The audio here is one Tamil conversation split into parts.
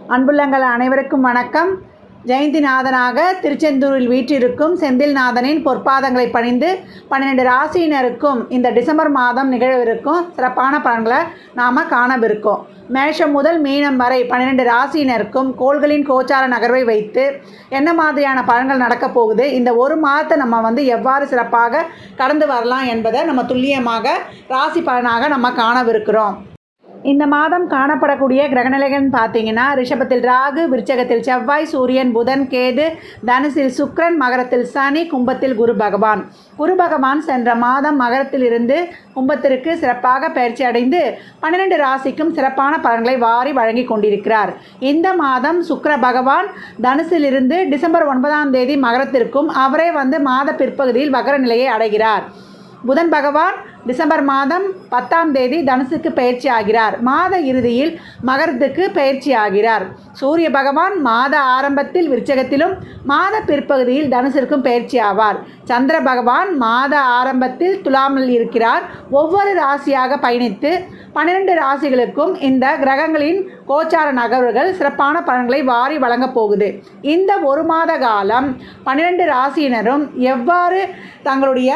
அன்புள்ளங்கள் அனைவருக்கும் வணக்கம் ஜெயந்திநாதனாக திருச்செந்தூரில் வீற்றிருக்கும் செந்தில்நாதனின் பொற்பாதங்களை பணிந்து பன்னிரெண்டு ராசியினருக்கும் இந்த டிசம்பர் மாதம் நிகழவிருக்கும் சிறப்பான பலன்களை நாம் காணவிருக்கோம் மேஷம் முதல் மீனம் வரை பன்னிரெண்டு ராசியினருக்கும் கோள்களின் கோச்சார நகர்வை வைத்து என்ன மாதிரியான பலன்கள் நடக்கப் போகுது இந்த ஒரு மாதத்தை நம்ம வந்து எவ்வாறு சிறப்பாக கடந்து வரலாம் என்பதை நம்ம துல்லியமாக ராசி பலனாக நம்ம காணவிருக்கிறோம் இந்த மாதம் காணப்படக்கூடிய கிரகநிலைகள்னு பார்த்தீங்கன்னா ரிஷபத்தில் ராகு விருச்சகத்தில் செவ்வாய் சூரியன் புதன் கேது தனுசில் சுக்கிரன் மகரத்தில் சனி கும்பத்தில் குரு பகவான் குரு பகவான் சென்ற மாதம் மகரத்திலிருந்து கும்பத்திற்கு சிறப்பாக பயிற்சி அடைந்து பன்னிரெண்டு ராசிக்கும் சிறப்பான பலன்களை வாரி வழங்கி கொண்டிருக்கிறார் இந்த மாதம் சுக்கிர பகவான் தனுசிலிருந்து டிசம்பர் ஒன்பதாம் தேதி மகரத்திற்கும் அவரே வந்து மாத பிற்பகுதியில் வகர நிலையை அடைகிறார் புதன் பகவான் டிசம்பர் மாதம் பத்தாம் தேதி தனுசுக்கு பயிற்சி ஆகிறார் மாத இறுதியில் மகரத்துக்கு பயிற்சி ஆகிறார் சூரிய பகவான் மாத ஆரம்பத்தில் விருச்சகத்திலும் மாத பிற்பகுதியில் தனுசிற்கும் பயிற்சி ஆவார் சந்திர பகவான் மாத ஆரம்பத்தில் துலாமில் இருக்கிறார் ஒவ்வொரு ராசியாக பயணித்து பன்னிரெண்டு ராசிகளுக்கும் இந்த கிரகங்களின் கோச்சார நகர்வுகள் சிறப்பான பலன்களை வாரி வழங்கப் போகுது இந்த ஒரு மாத காலம் பன்னிரெண்டு ராசியினரும் எவ்வாறு தங்களுடைய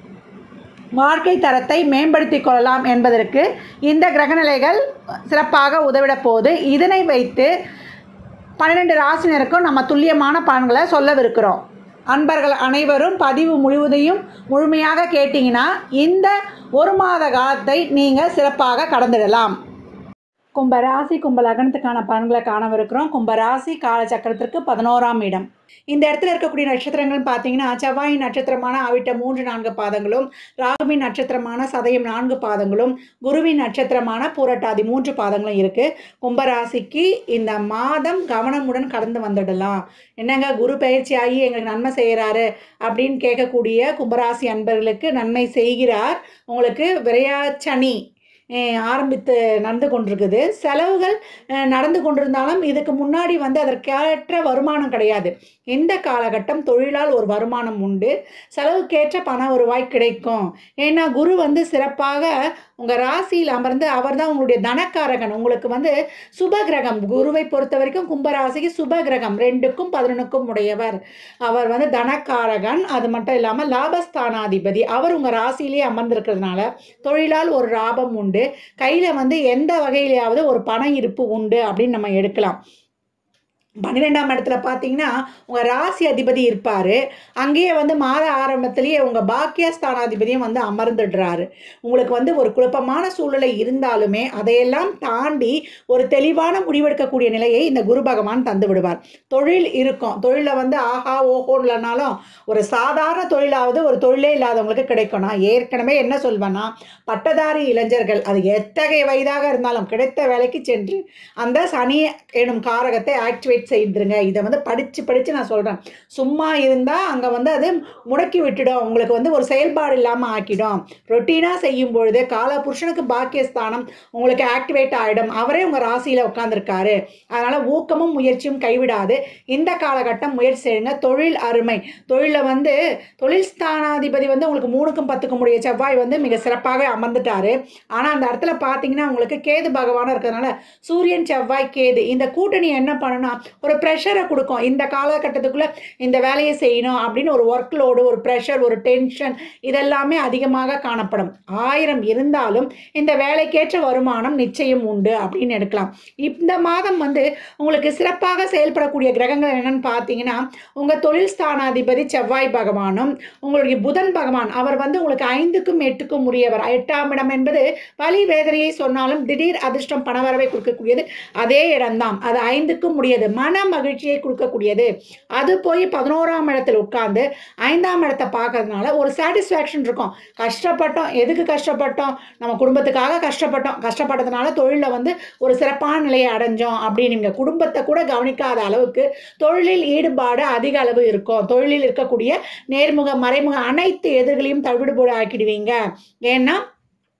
வாழ்க்கை தரத்தை மேம்படுத்திக் கொள்ளலாம் என்பதற்கு இந்த கிரகநிலைகள் சிறப்பாக உதவிடப் போகுது இதனை வைத்து பன்னிரெண்டு ராசினருக்கும் நம்ம துல்லியமான பலன்களை சொல்லவிருக்கிறோம் அன்பர்கள் அனைவரும் பதிவு முழுவதையும் முழுமையாக கேட்டிங்கன்னா இந்த ஒரு மாத காலத்தை நீங்கள் சிறப்பாக கடந்துடலாம் கும்பராசி கும்ப லக்னத்துக்கான பலன்களை காணவிருக்கிறோம் கும்பராசி காலச்சக்கரத்திற்கு பதினோராம் இடம் இந்த இடத்துல இருக்கக்கூடிய நட்சத்திரங்கள் பார்த்தீங்கன்னா செவ்வாயின் நட்சத்திரமான அவிட்ட மூன்று நான்கு பாதங்களும் ராகுவின் நட்சத்திரமான சதயம் நான்கு பாதங்களும் குருவின் நட்சத்திரமான பூரட்டாதி மூன்று பாதங்களும் இருக்குது கும்பராசிக்கு இந்த மாதம் கவனமுடன் கடந்து வந்துடலாம் என்னங்க குரு பயிற்சி ஆகி எங்களுக்கு நன்மை செய்கிறாரு அப்படின்னு கேட்கக்கூடிய கும்பராசி அன்பர்களுக்கு நன்மை செய்கிறார் உங்களுக்கு விரையாச்சனி அஹ் ஆரம்பித்து நடந்து கொண்டிருக்குது செலவுகள் அஹ் நடந்து கொண்டிருந்தாலும் இதுக்கு முன்னாடி வந்து அதற்கேற்ற வருமானம் கிடையாது இந்த காலகட்டம் தொழிலால் ஒரு வருமானம் உண்டு செலவுக்கேற்ற பண வருவாய் கிடைக்கும் ஏன்னா குரு வந்து சிறப்பாக உங்கள் ராசியில் அமர்ந்து அவர் தான் உங்களுடைய தனக்காரகன் உங்களுக்கு வந்து சுப கிரகம் குருவை பொறுத்த வரைக்கும் கும்பராசிக்கு சுப கிரகம் ரெண்டுக்கும் பதினொன்றுக்கும் உடையவர் அவர் வந்து தனக்காரகன் அது மட்டும் இல்லாமல் லாபஸ்தானாதிபதி அவர் உங்கள் ராசியிலே அமர்ந்திருக்கிறதுனால தொழிலால் ஒரு லாபம் உண்டு கையில் வந்து எந்த வகையிலையாவது ஒரு பண இருப்பு உண்டு அப்படின்னு நம்ம எடுக்கலாம் பன்னிரெண்டாம் இடத்துல பார்த்தீங்கன்னா உங்கள் ராசி அதிபதி இருப்பார் அங்கேயே வந்து மாத ஆரம்பத்திலேயே உங்கள் பாக்கியஸ்தானாதிபதியும் வந்து அமர்ந்துடுறாரு உங்களுக்கு வந்து ஒரு குழப்பமான சூழ்நிலை இருந்தாலுமே அதையெல்லாம் தாண்டி ஒரு தெளிவான முடிவெடுக்கக்கூடிய நிலையை இந்த குரு பகவான் தந்து விடுவார் தொழில் இருக்கும் தொழிலில் வந்து ஆஹா ஓஹோ இல்லைனாலும் ஒரு சாதாரண தொழிலாவது ஒரு தொழிலே இல்லாதவங்களுக்கு கிடைக்கும் நான் ஏற்கனவே என்ன சொல்வேன்னா பட்டதாரி இளைஞர்கள் அது எத்தகைய வயதாக இருந்தாலும் கிடைத்த வேலைக்கு சென்று அந்த சனி எனும் காரகத்தை ஆக்டிவேட் செய்துருங்க இதை வந்து படித்து படித்து நான் சொல்கிறேன் சும்மா இருந்தால் அங்கே வந்து அது முடக்கி விட்டுடும் உங்களுக்கு வந்து ஒரு செயல்பாடு இல்லாமல் ஆக்கிடும் ரொட்டீனாக செய்யும் பொழுது கால புருஷனுக்கு பாக்கியஸ்தானம் உங்களுக்கு ஆக்டிவேட் ஆகிடும் அவரே உங்கள் ராசியில் உட்காந்துருக்காரு அதனால் ஊக்கமும் முயற்சியும் கைவிடாது இந்த காலகட்டம் முயற்சி செய்யுங்க தொழில் அருமை தொழிலில் வந்து தொழில் ஸ்தானாதிபதி வந்து உங்களுக்கு மூணுக்கும் பத்துக்கும் உடைய செவ்வாய் வந்து மிக சிறப்பாக அமர்ந்துட்டாரு ஆனால் அந்த இடத்துல பார்த்தீங்கன்னா உங்களுக்கு கேது பகவானும் இருக்கிறதுனால சூரியன் செவ்வாய் கேது இந்த கூட்டணி என்ன பண்ணுனா ஒரு ப்ரெஷரை கொடுக்கும் இந்த காலகட்டத்துக்குள்ளே இந்த வேலையை செய்யணும் அப்படின்னு ஒரு ஒர்க் லோடு ஒரு ப்ரெஷர் ஒரு டென்ஷன் இதெல்லாமே அதிகமாக காணப்படும் ஆயிரம் இருந்தாலும் இந்த வேலைக்கேற்ற வருமானம் நிச்சயம் உண்டு அப்படின்னு எடுக்கலாம் இந்த மாதம் வந்து உங்களுக்கு சிறப்பாக செயல்படக்கூடிய கிரகங்கள் என்னன்னு பார்த்தீங்கன்னா உங்கள் தொழில் ஸ்தானாதிபதி செவ்வாய் பகவானும் உங்களுடைய புதன் பகவான் அவர் வந்து உங்களுக்கு ஐந்துக்கும் எட்டுக்கும் உரியவர் எட்டாம் இடம் என்பது வலி வேதனையை சொன்னாலும் திடீர் அதிர்ஷ்டம் பணவரவை கொடுக்கக்கூடியது அதே இடம்தான் அது ஐந்துக்கும் உரியது மன மகிழ்ச்சியை கொடுக்கக்கூடியது அது போய் பதினோராம் இடத்துல உட்கார்ந்து ஐந்தாம் இடத்தை பார்க்கறதுனால ஒரு சாட்டிஸ்ஃபேக்ஷன் இருக்கும் கஷ்டப்பட்டோம் எதுக்கு கஷ்டப்பட்டோம் நம்ம குடும்பத்துக்காக கஷ்டப்பட்டோம் கஷ்டப்பட்டதுனால தொழிலில் வந்து ஒரு சிறப்பான நிலையை அடைஞ்சோம் அப்படின்னு நீங்கள் குடும்பத்தை கூட கவனிக்காத அளவுக்கு தொழிலில் ஈடுபாடு அதிக அளவு இருக்கும் தொழிலில் இருக்கக்கூடிய நேர்முக மறைமுக அனைத்து எதிர்களையும் தவிடுபோடு ஆக்கிடுவீங்க ஏன்னா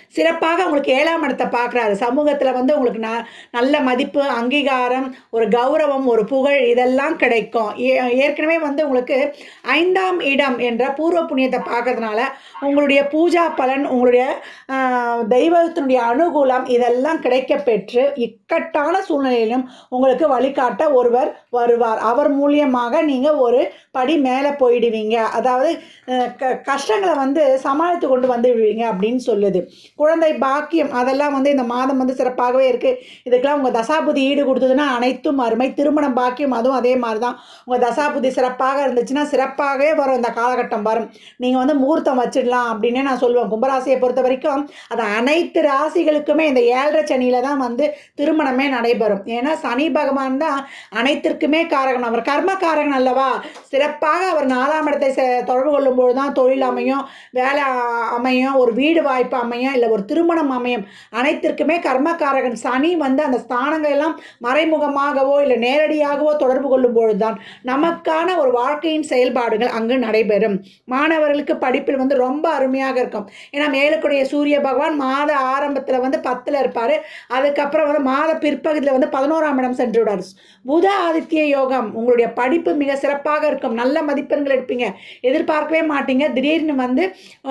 சிறப்பாக உங்களுக்கு ஏழாம் இடத்தை பார்க்குறாரு சமூகத்தில் வந்து உங்களுக்கு ந நல்ல மதிப்பு அங்கீகாரம் ஒரு கௌரவம் ஒரு புகழ் இதெல்லாம் கிடைக்கும் ஏ- ஏற்கனவே வந்து உங்களுக்கு ஐந்தாம் இடம் என்ற பூர்வ புண்ணியத்தை பார்க்கறதுனால உங்களுடைய பூஜா பலன் உங்களுடைய ஆஹ், தெய்வத்தினுடைய அனுகூலம் இதெல்லாம் கிடைக்க பெற்று இக்கட்டான சூழ்நிலையிலும் உங்களுக்கு வழிகாட்ட ஒருவர் வருவார் அவர் மூலியமாக நீங்கள் ஒரு படி மேலே போயிடுவீங்க அதாவது அஹ், க கஷ்டங்களை வந்து சமாளித்து கொண்டு வந்து விடுவீங்க அப்படின்னு சொல்லுது குழந்தை பாக்கியம் அதெல்லாம் வந்து இந்த மாதம் வந்து சிறப்பாகவே இருக்குது இதுக்கெல்லாம் உங்கள் தசாபுதி ஈடு கொடுத்ததுன்னா அனைத்தும் அருமை திருமணம் பாக்கியம் அதுவும் அதே மாதிரி தான் உங்கள் தசாபுதி சிறப்பாக இருந்துச்சுன்னா சிறப்பாகவே வரும் இந்த காலகட்டம் வரும் நீங்கள் வந்து முகூர்த்தம் வச்சிடலாம் அப்படின்னே நான் சொல்லுவேன் கும்பராசியை பொறுத்த வரைக்கும் அது அனைத்து ராசிகளுக்குமே இந்த ஏழரை சனியில் தான் வந்து திருமணமே நடைபெறும் ஏன்னா சனி பகவான் தான் அனைத்திற்குமே காரகன் அவர் கர்ம காரகன் அல்லவா சிறப்பாக அவர் நாலாம் இடத்தை செ- தொடர்பு கொள்ளும்போது தான் தொழில் அமையும் வேலை அ- அமையும் ஒரு வீடு வாய்ப்பு அமையும் இல்லை ஒரு திருமணம் அமையும் அனைத்திற்குமே கர்மகாரகன் சனி வந்து அந்த ஸ்தானங்கள் எல்லாம் மறைமுகமாகவோ இல்லை நேரடியாகவோ தொடர்பு கொள்ளும் பொழுதுதான் நமக்கான ஒரு வாழ்க்கையின் செயல்பாடுகள் அங்கு நடைபெறும் மாணவர்களுக்கு படிப்பில் வந்து ரொம்ப அருமையாக இருக்கும் ஏன்னா மேலுக்குடைய சூரிய பகவான் மாத ஆரம்பத்தில் வந்து பத்தில் இருப்பார் அதுக்கப்புறம் வந்து மாத பிற்பகுதியில் வந்து பதினோராம் இடம் சென்று விடார் புத ஆதித்ய யோகம் உங்களுடைய படிப்பு மிக சிறப்பாக இருக்கும் நல்ல மதிப்பெண்கள் எடுப்பீங்க எதிர்பார்க்கவே மாட்டீங்க திடீர்னு வந்து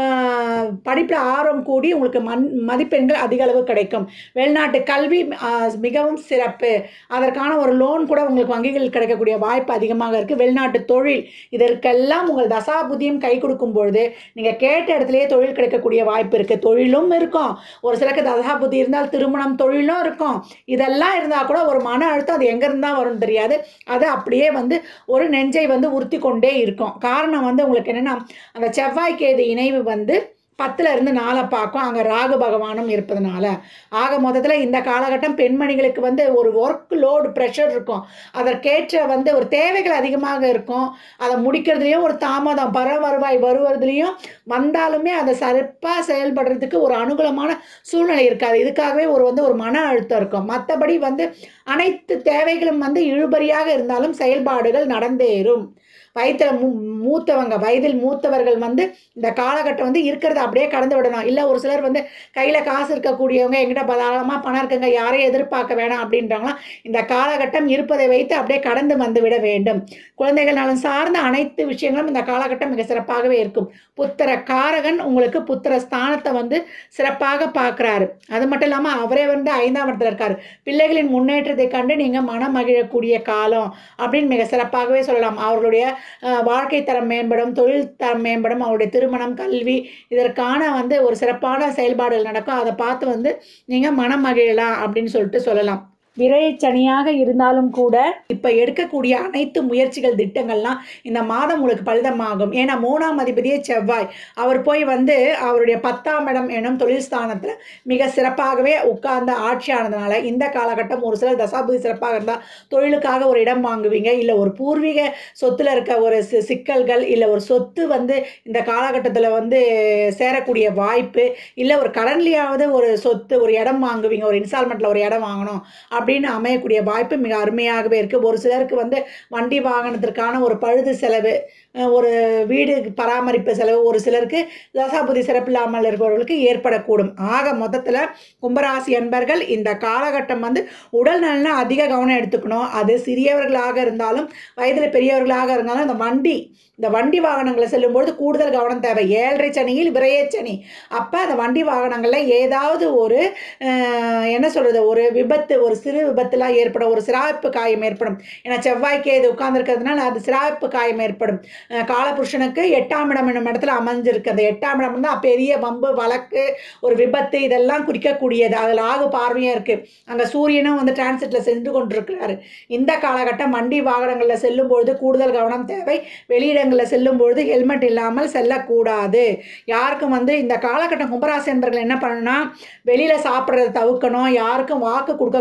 படிப்பில் ஆர்வம் கூடி உங்களுக்கு மண் மதிப்பெண்கள் அதிக அளவு கிடைக்கும் வெளிநாட்டு கல்வி ஆஹ், மிகவும் சிறப்பு அதற்கான ஒரு லோன் கூட உங்களுக்கு வங்கிகளில் கிடைக்கக்கூடிய வாய்ப்பு அதிகமாக இருக்குது வெளிநாட்டு தொழில் இதற்கெல்லாம் உங்கள் தசாபுதியும் கை கொடுக்கும் பொழுது நீங்கள் கேட்ட இடத்துலையே தொழில் கிடைக்கக்கூடிய வாய்ப்பு இருக்குது தொழிலும் இருக்கும் ஒரு சிலருக்கு தசாபுதி இருந்தால் திருமணம் தொழிலும் இருக்கும் இதெல்லாம் இருந்தால் கூட ஒரு மன அழுத்தம் அது எங்கேருந்து தான் வரும்னு தெரியாது அது அப்படியே வந்து ஒரு நெஞ்சை வந்து உறுத்தி கொண்டே இருக்கும் காரணம் வந்து உங்களுக்கு என்னென்னா அந்த செவ்வாய் கேது இணைவு வந்து பத்துல இருந்து நாளை பார்க்கும் அங்கே ராகு பகவானும் இருப்பதனால ஆக மொத்தத்தில் இந்த காலகட்டம் பெண்மணிகளுக்கு வந்து ஒரு ஒர்க் லோடு ப்ரெஷர் இருக்கும் அதற்கேற்ற வந்து ஒரு தேவைகள் அதிகமாக இருக்கும் அதை முடிக்கிறதுலையும் ஒரு தாமதம் பர வருவாய் வருவதுலேயும் வந்தாலுமே அதை சிறப்பாக செயல்படுறதுக்கு ஒரு அனுகூலமான சூழ்நிலை இருக்காது இதுக்காகவே ஒரு வந்து ஒரு மன அழுத்தம் இருக்கும் மற்றபடி வந்து அனைத்து தேவைகளும் வந்து இழுபறியாக இருந்தாலும் செயல்பாடுகள் நடந்தேறும் வயதில் மூ மூத்தவங்க வயதில் மூத்தவர்கள் வந்து இந்த காலகட்டம் வந்து இருக்கிறத அப்படியே கடந்து விடணும் இல்லை ஒரு சிலர் வந்து கையில் காசு இருக்கக்கூடியவங்க எங்கிட்ட பதாளமாக பணம் இருக்குங்க யாரையும் எதிர்பார்க்க வேணாம் அப்படின்றவங்களாம் இந்த காலகட்டம் இருப்பதை வைத்து அப்படியே கடந்து வந்து விட வேண்டும் குழந்தைகள் நலன் சார்ந்த அனைத்து விஷயங்களும் இந்த காலகட்டம் மிக சிறப்பாகவே இருக்கும் புத்திர காரகன் உங்களுக்கு புத்திர ஸ்தானத்தை வந்து சிறப்பாக பார்க்குறாரு அது மட்டும் இல்லாமல் அவரே வந்து ஐந்தாம் இடத்துல இருக்காரு பிள்ளைகளின் முன்னேற்றத்தை கண்டு நீங்கள் மனம் மகிழக்கூடிய காலம் அப்படின்னு மிக சிறப்பாகவே சொல்லலாம் அவர்களுடைய அஹ், வாழ்க்கை தரம் மேம்படும் தொழில் தரம் மேம்படும் அவருடைய திருமணம் கல்வி இதற்கான வந்து ஒரு சிறப்பான செயல்பாடுகள் நடக்கும் அதை பார்த்து வந்து நீங்கள் மனம் மகிழலாம் அப்படின்னு சொல்லிட்டு சொல்லலாம் விரைச்சனியாக இருந்தாலும் கூட இப்போ எடுக்கக்கூடிய அனைத்து முயற்சிகள் திட்டங்கள்லாம் இந்த மாதம் உங்களுக்கு பலிதமாகும் ஏன்னா மூணாம் அதிபதியே செவ்வாய் அவர் போய் வந்து அவருடைய பத்தாம் இடம் எனும் தொழில் ஸ்தானத்தில் மிக சிறப்பாகவே உட்கார்ந்து ஆட்சி ஆனதுனால இந்த காலகட்டம் ஒரு சிலர் தசாபுதி சிறப்பாக இருந்தால் தொழிலுக்காக ஒரு இடம் வாங்குவீங்க இல்லை ஒரு பூர்வீக சொத்துல இருக்க ஒரு சி- சிக்கல்கள் இல்லை ஒரு சொத்து வந்து இந்த காலகட்டத்தில் வந்து சேரக்கூடிய வாய்ப்பு இல்லை ஒரு கடன்லையாவது ஒரு சொத்து ஒரு இடம் வாங்குவீங்க ஒரு இன்ஸ்டால்மெண்ட்டில் ஒரு இடம் வாங்கணும் அப்படின்னு அமையக்கூடிய வாய்ப்பு மிக அருமையாகவே இருக்குது ஒரு சிலருக்கு வந்து வண்டி வாகனத்திற்கான ஒரு பழுது செலவு அஹ் ஒரு வீடு பராமரிப்பு செலவு ஒரு சிலருக்கு தசாபுதி சிறப்பில்லாமல் இருப்பவர்களுக்கு ஏற்படக்கூடும் ஆக மொத்தத்தில் கும்பராசி அன்பர்கள் இந்த காலகட்டம் வந்து உடல் நலனை அதிக கவனம் எடுத்துக்கணும் அது சிறியவர்களாக இருந்தாலும் வயதில் பெரியவர்களாக இருந்தாலும் இந்த வண்டி இந்த வண்டி வாகனங்களை செல்லும்பொழுது கூடுதல் கவனம் தேவை ஏழரை சனியில் விரைய சனி அப்போ அந்த வண்டி வாகனங்களில் ஏதாவது ஒரு அஹ், என்ன சொல்கிறது ஒரு விபத்து ஒரு சிறு விபத்துலாம் ஏற்படும் ஒரு சிராய்ப்பு காயம் ஏற்படும் ஏன்னா செவ்வாய்க்கு இது உட்கார்ந்துருக்கிறதுனால அது சிராய்ப்பு காயம் ஏற்படும் அஹ், காலபுருஷனுக்கு எட்டாம் இடம் என்னும் இடத்துல அமைஞ்சிருக்கு அந்த எட்டாம் இடம் தான் பெரிய வம்பு வழக்கு ஒரு விபத்து இதெல்லாம் குறிக்கக்கூடியது அதில் ஆகு பார்வையும் இருக்குது அங்கே சூரியனும் வந்து டிரான்சிட்டில் சென்று கொண்டிருக்கிறாரு இந்த காலகட்டம் வண்டி வாகனங்களில் செல்லும்பொழுது கூடுதல் கவனம் தேவை வெளியிடங்களில் செல்லும்பொழுது ஹெல்மெட் இல்லாமல் செல்லக்கூடாது யாருக்கும் வந்து இந்த காலகட்டம் கும்பராசி என்பர்கள் என்ன பண்ணணும்னா வெளியில் சாப்பிட்றத தவிர்க்கணும் யாருக்கும் வாக்கு கொடுக்கக்கூடாது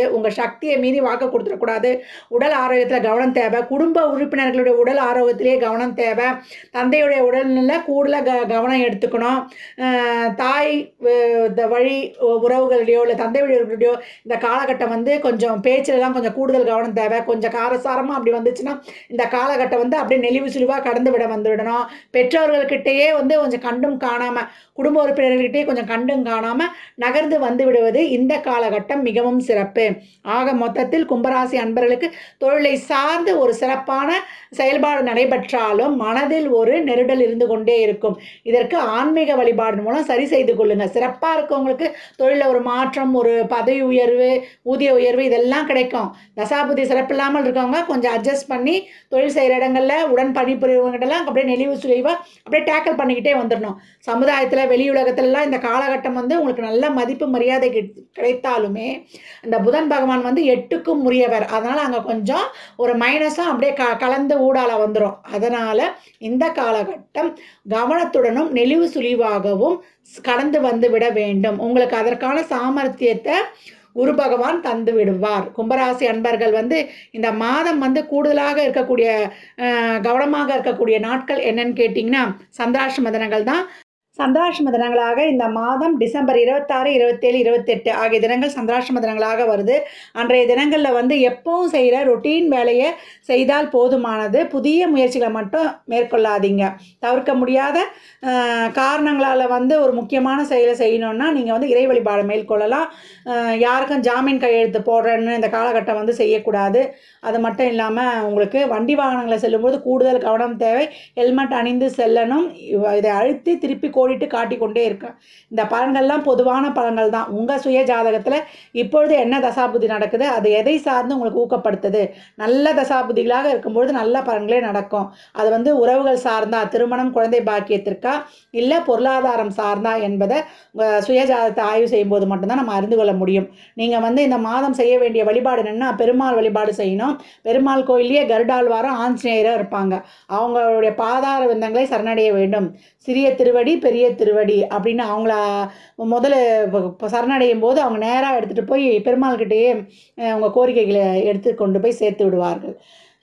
உங்கள் சக்தியை மீறி வாக்கு கொடுத்துடக்கூடாது உடல் ஆரோக்கியத்தில் கவனம் தேவை குடும்ப உறுப்பினர்களுடைய உடல் ஆரோக்கியத்திலே கவனம் தேவை தந்தையுடைய உடல்நிலை கூடுதலாக க கவனம் எடுத்துக்கணும் அஹ் தாய் அஹ் இந்த வழி உ- உறவுகளிடையோ இல்லை தந்தை வழியோடையோ இந்த காலகட்டம் வந்து கொஞ்சம் பேச்சிலலாம் கொஞ்சம் கூடுதல் கவனம் தேவை கொஞ்சம் காரசாரமாக அப்படி வந்துச்சுன்னா இந்த காலகட்டம் வந்து அப்படியே நெளிவு சுழிவாக கடந்து விட வந்துவிடணும் பெற்றோர்கள்கிட்டயே வந்து கொஞ்சம் கண்டும் காணாமல் குடும்ப உறுப்பினர்கள்கிட்டயே கொஞ்சம் கண்டும் காணாமல் நகர்ந்து வந்து விடுவது இந்த காலகட்டம் மிகவும் சிறப்பு ஆக மொத்தத்தில் கும்பராசி அன்பர்களுக்கு தொழிலை சார்ந்து ஒரு சிறப்பான செயல்பாடு நடைபெற்றாலும் மனதில் ஒரு நெருடல் இருந்து கொண்டே இருக்கும் இதற்கு ஆன்மீக வழிபாடு மூலம் சரி செய்து கொள்ளுங்க சிறப்பாக இருக்கவங்களுக்கு தொழிலில் ஒரு மாற்றம் ஒரு பதவி உயர்வு ஊதிய உயர்வு இதெல்லாம் கிடைக்கும் தசாபுதி சிறப்பில்லாமல் இருக்கவங்க கொஞ்சம் அட்ஜஸ்ட் பண்ணி தொழில் செய்கிற இடங்களில் உடன் பணிபுரியவங்ககிட்டலாம் அப்படியே நெளிவு சுழிவாக அப்படியே டேக்கிள் பண்ணிக்கிட்டே வந்துடணும் சமுதாயத்தில் வெளி உலகத்துலலாம் இந்த காலகட்டம் வந்து உங்களுக்கு நல்ல மதிப்பு மரியாதை கிடை- கிடைத்தாலுமே இந்த புதன் பகவான் வந்து எட்டுக்கும் உரியவர் அதனால் அங்கே கொஞ்சம் ஒரு மைனஸும் அப்படியே க கலந்து ஊடால வந்துடும் அதனால் இந்த காலகட்டம் கவனத்துடனும் நெளிவு சுழிவாகவும் ஸ்- கடந்து வந்து விட வேண்டும் உங்களுக்கு அதற்கான சாமர்த்தியத்தை குரு பகவான் தந்து விடுவார் கும்பராசி அன்பர்கள் வந்து இந்த மாதம் வந்து கூடுதலாக இருக்கக்கூடிய அஹ், கவனமாக இருக்கக்கூடிய நாட்கள் என்னன்னு கேட்டிங்கன்னா சந்திராஷ்டம தினங்கள் தான் சந்திராஷ்டம தினங்களாக இந்த மாதம் டிசம்பர் இருபத்தாறு இருபத்தேழு இருபத்தெட்டு ஆகிய தினங்கள் சந்திராஷ்டம தினங்களாக வருது அன்றைய தினங்களில் வந்து எப்பவும் செய்கிற ரொட்டீன் வேலையை செய்தால் போதுமானது புதிய முயற்சிகளை மட்டும் மேற்கொள்ளாதீங்க தவிர்க்க முடியாத அஹ், காரணங்களால் வந்து ஒரு முக்கியமான செயலை செய்யணும்னா நீங்கள் வந்து இறை வழிபாடு மேற்கொள்ளலாம் அஹ், யாருக்கும் ஜாமீன் கையெழுத்து போடுறேன்னு இந்த காலகட்டம் வந்து செய்யக்கூடாது அது மட்டும் இல்லாமல் உங்களுக்கு வண்டி வாகனங்களை செல்லும்போது கூடுதல் கவனம் தேவை ஹெல்மெட் அணிந்து செல்லணும் இவ- இதை அழுத்தி திருப்பி கோடிட்டு காட்டிக்கொண்டே இருக்கும் இந்த பலன்கள்லாம் பொதுவான பலன்கள் தான் உங்கள் சுய ஜாதகத்தில் இப்பொழுது என்ன தசாபுதி நடக்குது அது எதை சார்ந்து உங்களுக்கு ஊக்கப்படுத்துது நல்ல தசாபுதிகளாக இருக்கும்பொழுது நல்ல பலன்களே நடக்கும் அது வந்து உறவுகள் சார்ந்தா திருமணம் குழந்தை பாக்கியத்திற்கா இல்லை பொருளாதாரம் சார்ந்தா என்பதை உங்கள் சுய ஜாதகத்தை ஆய்வு செய்யும்போது மட்டும்தான் நம்ம அறிந்து கொள்ள முடியும் நீங்கள் வந்து இந்த மாதம் செய்ய வேண்டிய வழிபாடு என்னென்னா பெருமாள் வழிபாடு செய்யணும் பெருமாள் கோயிலேயே கருடாழ்வாரும் ஆஞ்சநேயரும் இருப்பாங்க அவங்களுடைய பாதார விந்தங்களை சரணடைய வேண்டும் சிறிய திருவடி பெரிய திருவடி அப்படின்னு அவங்கள முதல்ல இப்ப சரணடையும் போது அவங்க நேராக எடுத்துகிட்டு போய் பெருமாள்கிட்டயே அஹ், உங்க கோரிக்கைகளை எடுத்து கொண்டு போய் சேர்த்து விடுவார்கள்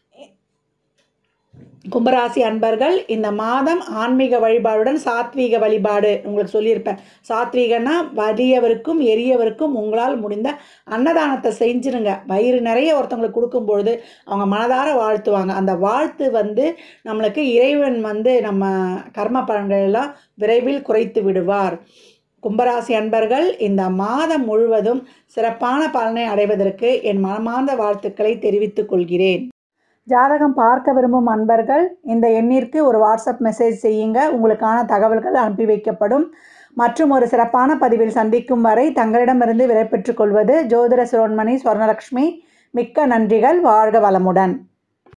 கும்பராசி அன்பர்கள் இந்த மாதம் ஆன்மீக வழிபாடுடன் சாத்வீக வழிபாடு உங்களுக்கு சொல்லியிருப்பேன் சாத்வீகன்னா வறியவருக்கும் எரியவருக்கும் உங்களால் முடிந்த அன்னதானத்தை செஞ்சிருங்க வயிறு நிறைய ஒருத்தவங்களுக்கு கொடுக்கும்பொழுது அவங்க மனதார வாழ்த்துவாங்க அந்த வாழ்த்து வந்து நம்மளுக்கு இறைவன் வந்து நம்ம கர்ம பலன்கள் எல்லாம் விரைவில் குறைத்து விடுவார் கும்பராசி அன்பர்கள் இந்த மாதம் முழுவதும் சிறப்பான பலனை அடைவதற்கு என் மனமார்ந்த வாழ்த்துக்களை தெரிவித்துக் கொள்கிறேன் ஜாதகம் பார்க்க விரும்பும் அன்பர்கள் இந்த எண்ணிற்கு ஒரு வாட்ஸ்அப் மெசேஜ் செய்யுங்க உங்களுக்கான தகவல்கள் அனுப்பி வைக்கப்படும் மற்றும் ஒரு சிறப்பான பதிவில் சந்திக்கும் வரை தங்களிடமிருந்து விடைபெற்றுக் கொள்வது ஜோதிட சிரோன்மணி ஸ்வர்ணலக்ஷ்மி மிக்க நன்றிகள் வாழ்க வளமுடன்